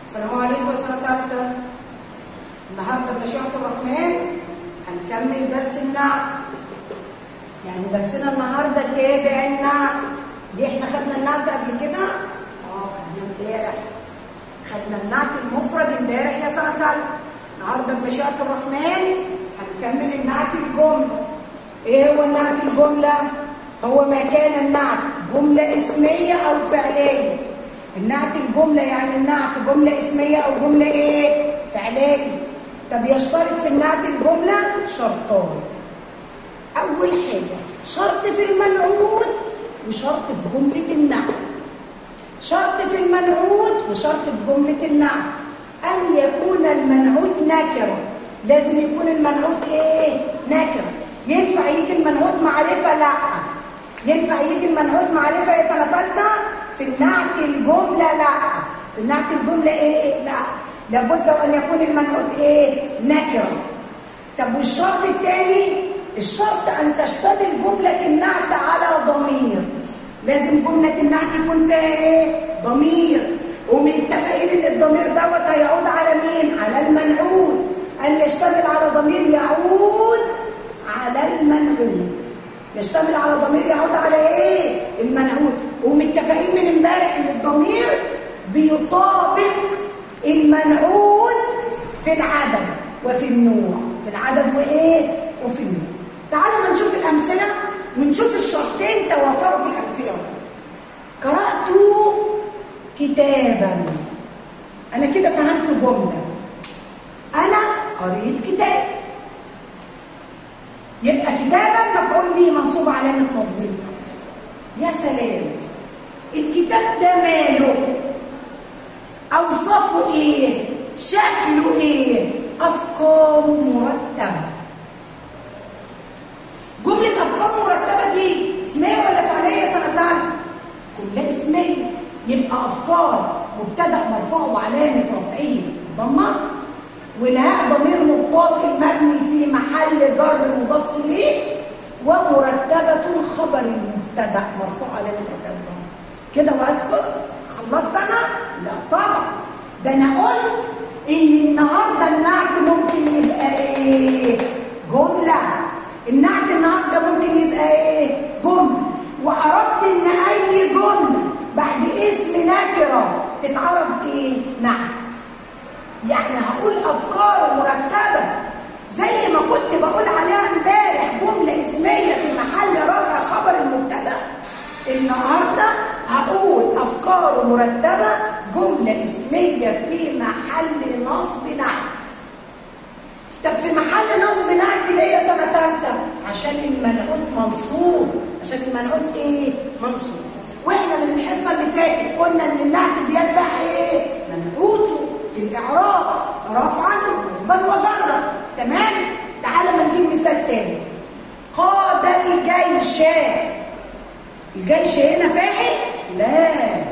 السلام عليكم يا سنة تالتة النهارده بمشيئة الرحمن هنكمل درس النعت يعني درسنا النهارده تابع النعت ليه احنا خدنا النعت قبل كده؟ اه خدنا امبارح خدنا النعت المفرد امبارح يا سنة تالتة النهارده بمشيئة الرحمن هنكمل النعت الجملة ايه هو النعت الجملة؟ هو ما كان النعت جملة اسمية أو فعلية النعت الجملة يعني النعت جملة اسمية أو جملة إيه؟ فعلية طب يشترط في النعت الجملة شرطان أول حاجة شرط في المنعوت وشرط في جملة النعت شرط في المنعوت وشرط في جملة النعت أن يكون المنعوت نكرة لازم يكون المنعوت إيه؟ نكرة ينفع يجي المنعوت معرفة؟ لأ ينفع يجي المنعوت معرفة يا سنة تالتة؟ في النعت الجملة لا في النعت الجملة ايه لا لابد ان يكون المنعوت ايه نكرة طب والشرط الثاني الشرط ان تشتمل جملة النعت على ضمير لازم جملة النعت يكون فيها ايه ضمير ومتفقين ان الضمير دوت هيعود على مين على المنعوت ان يشتمل على ضمير يعود على المنعوت يشتمل على ضمير يعود على ايه المنعوت ومتفقين من امبارح ان الضمير بيطابق المنعوت في العدد وفي النوع في العدد وايه وفي النوع تعالوا ما نشوف الامثله ونشوف الشرطين توافروا في الامثله قرات كتابا انا كده فهمت جمله انا قريت كتاب يبقى كتابا مفعول به منصوب علامه نصبه يا سلام الكتاب ده ماله اوصافه ايه شكله ايه افكاره مرتبه جمله افكار مرتبه دي اسميه ولا فعليه يا سنه ثالثه كلها اسميه يبقى افكار مبتدا مرفوع وعلامه رفعه ضمه والهاء ضمير متصل مبني في محل جر مضاف اليه ومرتبه خبر المبتدا مرفوع علامه رفع الضمه كده واسكت خلصت انا لا طبعا ده انا قلت ان النهارده النعت ممكن يبقى ايه جمله النعت النهارده ممكن يبقى ايه جمله وعرفت ان اي جمله بعد اسم نكره تتعرض ايه نعت يعني هقول افكار مرتبه زي ما كنت بقول عليها امبارح جمله اسميه في محل رفع خبر المبتدا النهارده هقول افكار مرتبه جمله اسميه في محل نصب نعت طب في محل نصب نعت ليه يا سنه ثالثه عشان المنعوت منصوب عشان المنعوت ايه منصوب واحنا من الحصه اللي فاتت قلنا ان النعت بيتبع ايه منعوته في الاعراب رفعا ونصبا وجرا تمام تعالى ما نجيب مثال تاني قاد الجيش الجيش هنا فاعل لا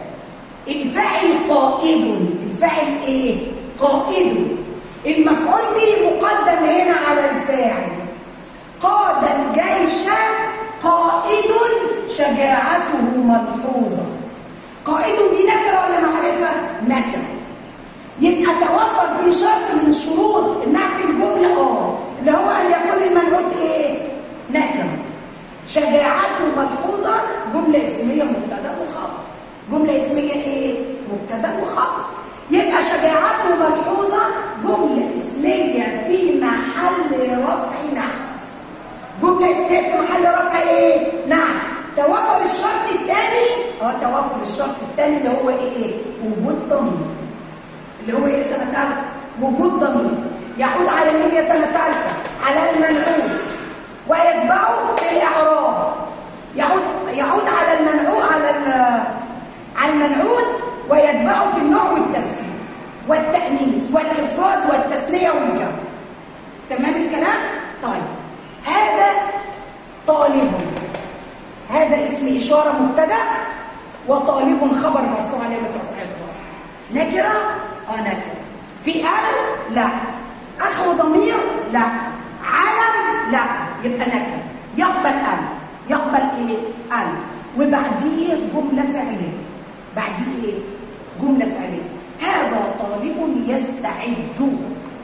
الفاعل قائد الفاعل ايه قائد المفعول به مقدم هنا على الفاعل قاد الجيش قائد شجاعته ملحوظه قائد دي نكره ولا معرفه نكره يبقى توفر في شرط من شروط النعت الجمله اه اللي هو ان يكون المنعوت ايه نكره شجاعته ملحوظه جمله اسميه مبتدا وخبر جمله اسميه ايه مبتدا وخبر يبقى شجاعته ملحوظه جمله اسميه في محل رفع نعت جمله اسميه في محل رفع ايه نعت توافر الشرط الثاني اه توافر الشرط الثاني اللي هو ايه وجود ضمير اللي هو ايه سنه ثالثه وجود ضمير يعود على مين يا سنه ثالثه على المنعوت ويتبعه في الاعراب يعود يعود على المنعوت على على المنعوت ويتبعه في النوع والتسكين والتانيث والافراد والتثنيه والجمع تمام الكلام طيب هذا طالب هذا اسم اشاره مبتدا وطالب خبر مرفوع علامه رفع الضمير نكره اه نكره في ال لا اخو ضمير لا علم لا يبقى نكره يقبل ال يقبل ايه ال وبعديه جمله فعليه بعديه ايه يستعد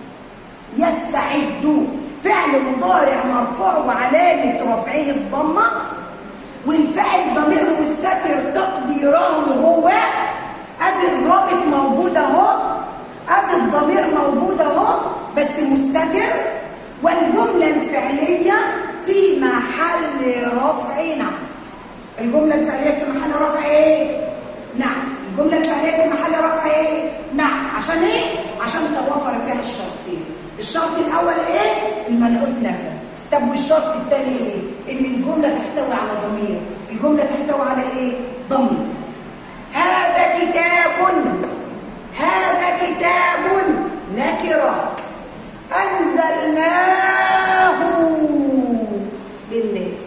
يستعد فعل مضارع مرفوع وعلامة رفعه الضمة والفعل ضمير مستتر تقديره هو ادي الرابط موجود اهو ادي الضمير موجود اهو بس مستتر والجملة الفعلية في محل رفع نعم الجملة الفعلية في محل رفع ايه؟ نعم الجملة الفعلية في محل رفع ايه؟ نعم عشان ايه؟ عشان توفر فيها الشرطين الشرط الاول ايه؟ المنعوت نكره طب والشرط الثاني ايه؟ ان الجملة تحتوي على ضمير الجملة تحتوي على ايه؟ ضمير هذا كتاب هذا كتاب نكرة أنزلناه للناس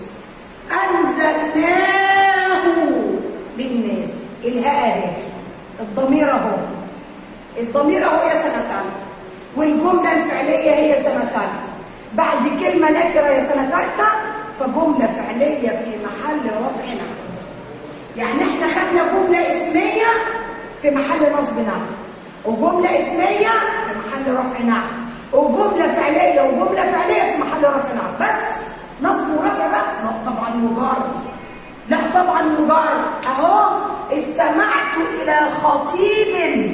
أنزلناه للناس الهاء اهي الضمير اهو الضمير اهو يا سنة ثالثة والجملة الفعلية هي سنة ثالثة بعد كلمة نكرة يا سنة ثالثة فجملة فعلية في محل رفع نعم يعني احنا خدنا جملة اسمية في محل نصب نعم وجملة اسمية في محل رفع نعم وجملة فعلية وجملة فعلية في محل رفع نعم بس نصب ورفع بس لا طبعا مجرد لا طبعا مجرد اهو استمعت الى خطيب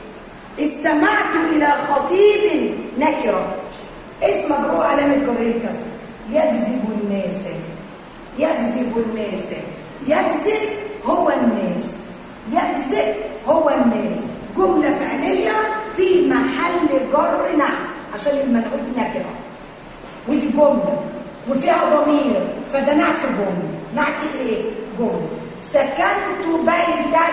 استمعت الى خطيب نكره اسم مجرور علامه جر الكسر يجذب الناس يجذب الناس يجذب هو الناس يجذب هو الناس جمله فعليه في محل جر نعم عشان المنعوت نكره ودي جمله وفيها ضمير فده نعت جمله نعت ايه جمله سكنت بيتا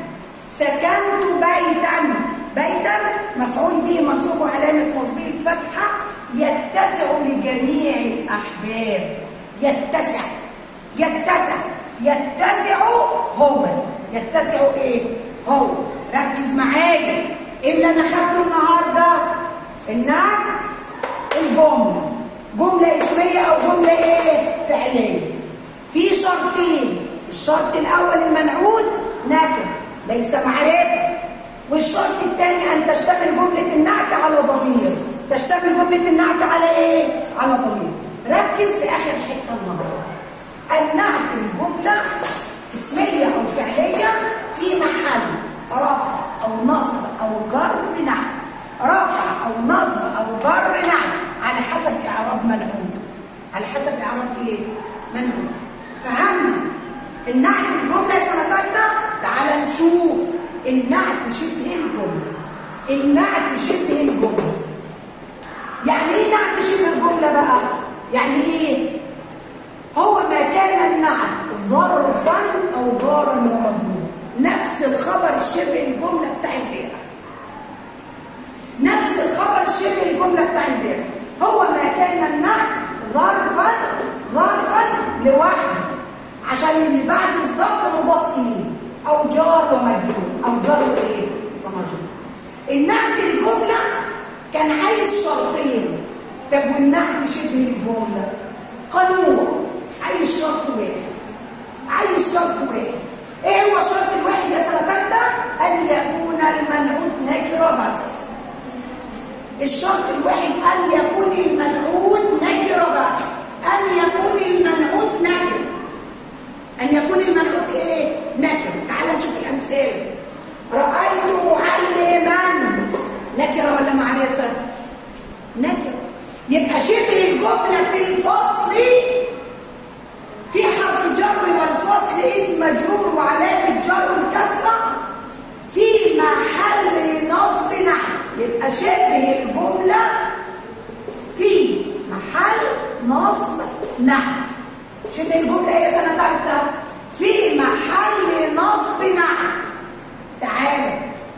سكنت بيتا بيتا مفعول به منصوب علامه نصبه الفتحه يتسع لجميع الاحباب يتسع يتسع يتسع هو يتسع ايه هو ركز معايا ايه اللي انا خدته النهارده النعت الجمله جمله اسميه او جمله ايه فعليه في شرطين الشرط الاول المنعوت نكر ليس معرفه والشرط الثاني ان تشتمل جمله النعت على ضمير تشتمل جمله النعت على ايه على ضمير ركز في اخر حته النهارده النعت الجمله اسميه او فعليه في محل رفع او نصب او جر نعت رفع او نصب او جر نعت على حسب اعراب منعوت على حسب اعراب ايه منعوت فهمنا النعت الجمله يا سنه ثالثه تعال نشوف النعت شبه الجمله النعت شبه الجمله يعني ايه نعت شبه الجمله بقى يعني ايه هو ما كان النعت ظرفا او جارا ومجرورا نفس الخبر الشبه الجمله بتاع البيع نفس الخبر الشبه الجمله بتاع البيع هو ما كان النعت ظرفا ظرفا لوحده عشان اللي بعد الظرف مضاف اليه او جار ومجرور او جار ايه ومجرور النعت الجمله كان عايز شرطين طب والنعت شبه الجمله قانون عايز شرط واحد عايز شرط واحد ايه هو الشرط الواحد يا سنه ثالثه ان يكون المنعوت نكره بس الشرط الواحد ان يكون المنعوت نكره بس ان يكون المنعوت نكره ان يكون المنعوت ايه نكره تعال نشوف الامثله رايت معلما نكره ولا معرفه نكره يبقى شبه الجمله في الفصل في حرف جر والفصل اسم مجرور وعلامه جر الكسره في محل نصب نعم يبقى شبه الجمله في محل نصب نعم شبه الجمله ايه سنه ثالثه في محل نصب نعم تعالى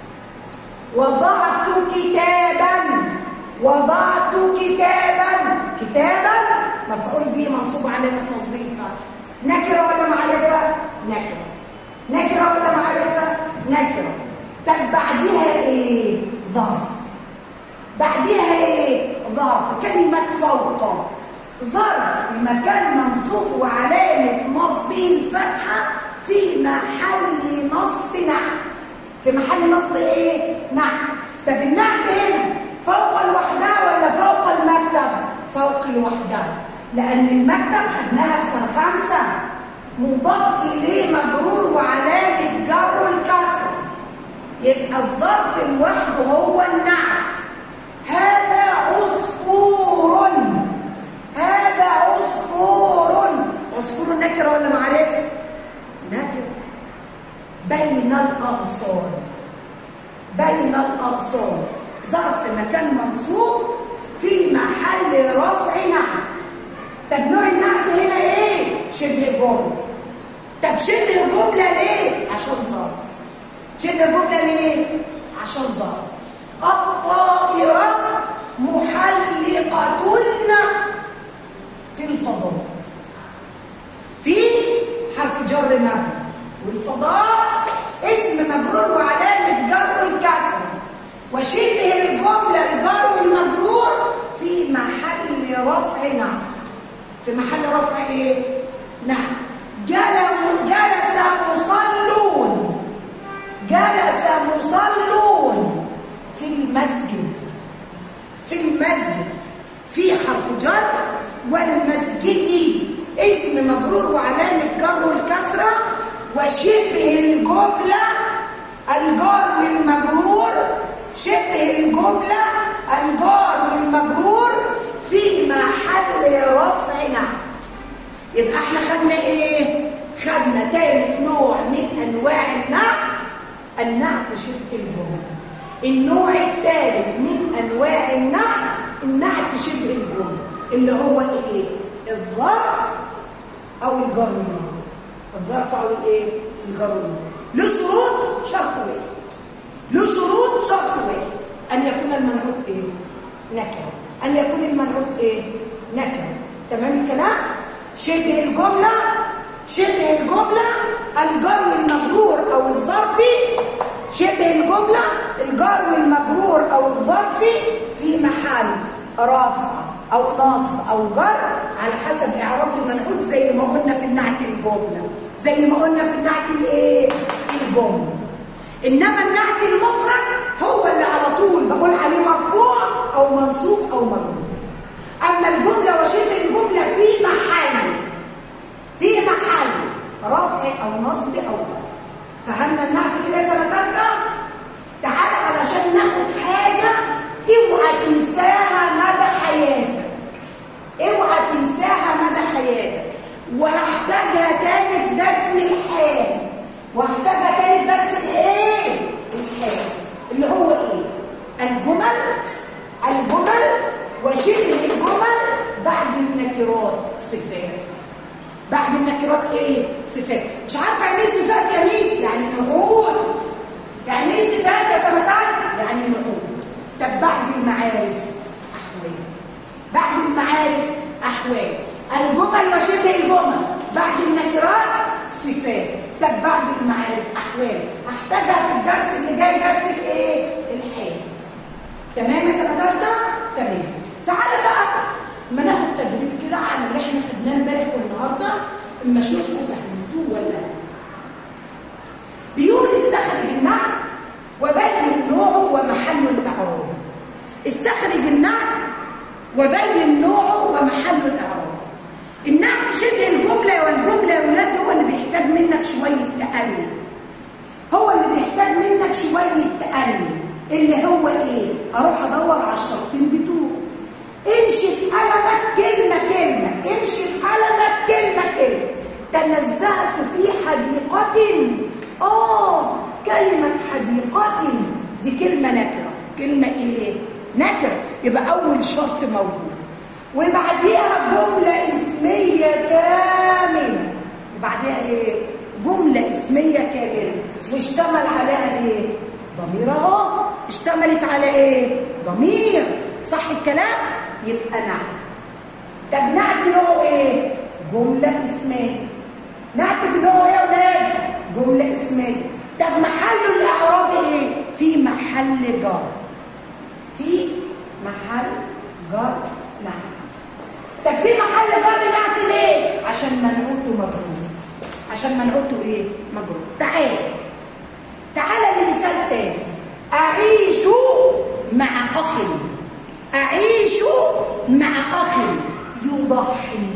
وضعت كتابا وضعت كتابا كتابا مفعول به منصوب علامه نصبه الفتح نكره ولا معرفه نكره نكره ولا معرفه نكره طب بعديها ايه ظرف بعديها ايه ظرف كلمه فوق ظرف مكان منصوب وعلامه نصبه الفتحه في محل نصب نعت في محل نصب ايه نعت طب النعت هنا فوق لوحدها ولا فوق المكتب فوق لوحدها لان المكتب خدناها في سنه خمسه مضاف اليه مجرور وعلامه جر الكسر يبقى الظرف لوحده هو النعت هذا عصفور هذا عصفور عصفور نكره ولا معرفه نكره بين الاغصان بين الاغصان ظرف مكان منصوب في محل رفع نعت طب نوع النعت هنا ايه شبه جمله طب شبه جمله ليه عشان ظرف شبه جمله ليه عشان ظرف الطائره محلقه في الفضاء في حرف جر مبني والفضاء اسم مجرور وعلامه جر الكسر وشبه الجمله الجر والمجرور في محل رفع نعم في محل رفع ايه نعم جلس جلس مصلون جلس مصلون في المسجد في المسجد في حرف جر والمسجد اسم مجرور وعلامة جر الكسرة وشبه الجملة الجار والمجرور شبه الجملة الجار والمجرور في محل رفع نعت يبقى احنا خدنا ايه؟ خدنا تالت نوع من انواع النعت النعت شبه الجملة النوع الثالث من انواع النعت النعت شبه الجملة اللي هو ايه؟ الظرف او الجر والمجرور الظرف او الايه؟ الجر والمجرور له شروط شرط واحد له شروط شرط واحد ان يكون المنعوت ايه؟ نكره ان يكون المنعوت ايه؟ نكره تمام الكلام؟ شبه الجمله شبه الجمله الجر والمجرور او الظرفي شبه الجمله الجر والمجرور او الظرفي في محل رفع او نصب او جر على حسب اعراب المنعوت زي ما قلنا في النعت الجمله زي ما قلنا في النعت الايه الجمله انما النعت المفرد هو اللي على طول بقول عليه مرفوع او منصوب او مجرور اما الجمله وشبه الجمله في محل في محل رفع او نصب او جر فهمنا النعت كده يا سنه ثالثه تعالى علشان ناخد حاجه اوعى تنساها مدى حياتك اوعى تنساها مدى حياتك وهحتاجها تاني في درس الحال وهحتاجها تاني في درس الايه الحال اللي هو ايه الجمل الجمل وشبه الجمل بعد النكرات صفات بعد النكرات ايه صفات مش عارفه يعني ايه صفات يا ميس يعني نعود يعني ايه صفات يا سنتان يعني نعود طب بعد المعارف احوال بعد المعارف احوال الجمل وشبه الجمل بعد النكرات صفات طب بعد المعارف احوال احتاجها في الدرس اللي جاي درس الايه الحال تمام يا سنه ثالثه تمام تعالى بقى ما ناخد تدريب كده على اللي احنا خدناه امبارح والنهارده اما اشوفكم فهمتوه ولا لا بيقول استخرج النعت وبين نوعه ومحله الاعراب استخرج النعت وبين نوعه ومحله الاعراب النعت شبه الجمله والجمله يا ولاد هو اللي بيحتاج منك شويه تأني هو اللي بيحتاج منك شويه تأني اللي هو ايه اروح ادور على الشرطين بتوعه امشي بقلمك كلمه كلمه امشي بقلمك كلمه كلمه تنزهت في حديقه اه كلمه حديقه دي كلمه نكره كلمه ايه نكره يبقى اول شرط موجود وبعديها جمله اسميه كامله وبعديها ايه جمله اسميه كامله واشتمل عليها ايه ضمير اهو اشتملت على ايه ضمير صح الكلام يبقى نعت طب نعت نوعه ايه جمله اسميه نعت بنوعه ايه يا ولاد جمله اسميه طب محله الاعراب ايه في محل جر في محل جر نعت طب في محل جر نعت ليه عشان منعوته مجرور عشان منعوته ايه مجرور تعالى تعالى لمثال تاني اعيش مع اخ اعيش مع اخ يضحي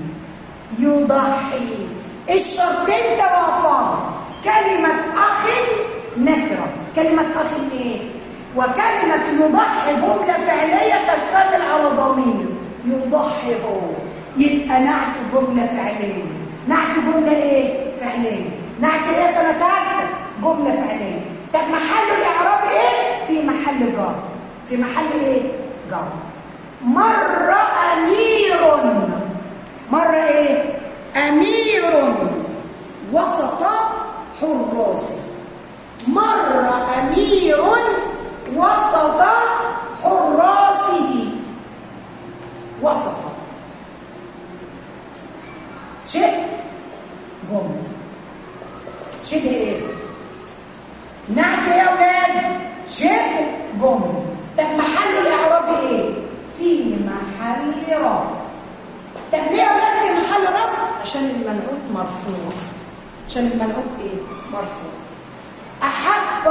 يضحي الشرطين توافر كلمة أخ نكرة كلمة أخ إيه؟ وكلمة يضحي جملة فعلية تشتمل على ضمير يضحي هو يبقى نعت جملة فعلية نعت جملة إيه؟ فعلية نعت إيه سنة تالتة؟ جملة فعلية طب محل الإعراب إيه؟ في محل جار في محل إيه؟ جار مر أمير مر إيه؟ أمير وسط حراسه مر أمير وسط حراسه وسط شيء جمل شبه ايه نعت يا ولاد شبه جمل طب محل الاعراب ايه في محل رفع طب ليه يا ولاد في محل رفع عشان المنعوت مرفوع عشان المنعوت ايه مرفوع احب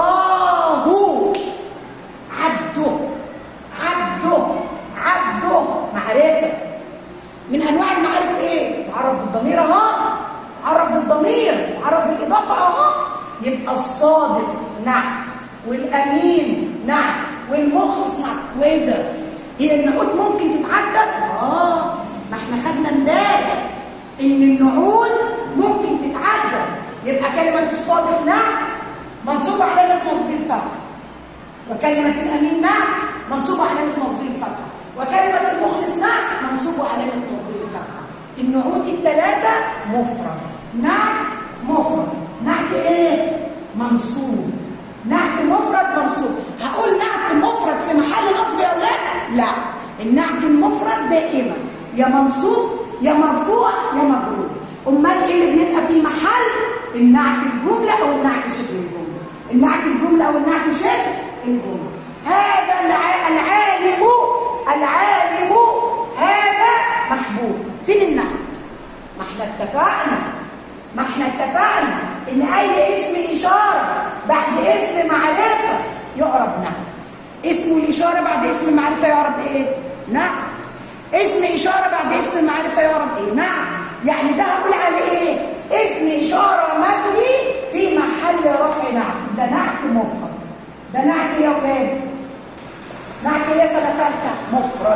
الله عبده عبده عبده معرفه من انواع المعارف ايه معرف بالضمير اهو عرف بالضمير عرف بالاضافه اهو يبقى الصادق نعت والامين نعت والمخلص نعت وايه ده هي النعود ممكن تتعدد اه ما احنا خدنا امبارح ان النعود ممكن تتعدد يبقى كلمه الصادق نعت منصوبه علامه نصب الفتح وكلمه الامين نعت منصوبه علامه نصب الفتح وكلمه المخلص نعت منصوبه علامه نصب الفتح النعوت الثلاثه مفرد نعت مفرد نعت ايه منصوب نعت مفرد منصوب هقول نعت مفرد في محل نصب يا اولاد لا النعت المفرد دائما يا منصوب يا مرفوع يا مجرور امال ايه اللي بيبقى في محل النعت الجمله او النعت شبه الجمله النعت الجمله او النعت شبه الجمله هذا الع- العالم العالم هذا محبوب فين النعت ما احنا اتفقنا ما احنا اتفقنا ان اي اسم اشاره بعد اسم معرفه يعرب نعت اسم الاشاره بعد اسم معرفه يعرب ايه نعت اسم اشاره بعد اسم معرفه يعرب ايه نعت يعني ده هقول عليه ايه اسم اشاره مبني في محل رفع نعت ده نعت مفرد ده نعت ايه يا ولاد نعت ايه سنه ثالثه مفرد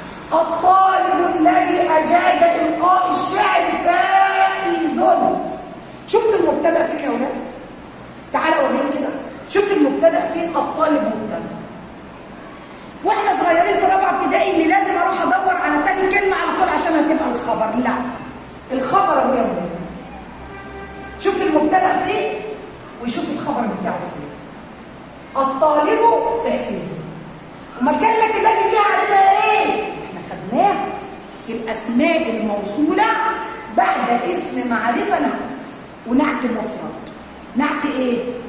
الطالب الذي اجاد القاء الشعر فائز شفت المبتدا فين يا ولاد تعالى اوريك كده شوف المبتدا فين الطالب مبتدا واحنا صغيرين في رابعه ابتدائي اللي لازم اروح ادور على تاني كلمه على طول عشان هتبقى الخبر لا الخبر اهو يا ولاد شوف المبتدا فين وشوف الخبر بتاعه فين الطالب فائز امال كلمه الذي دي علامه ايه احنا خدناها الاسماء الموصوله بعد اسم معرفه نعت ونعت مفرد نعت ايه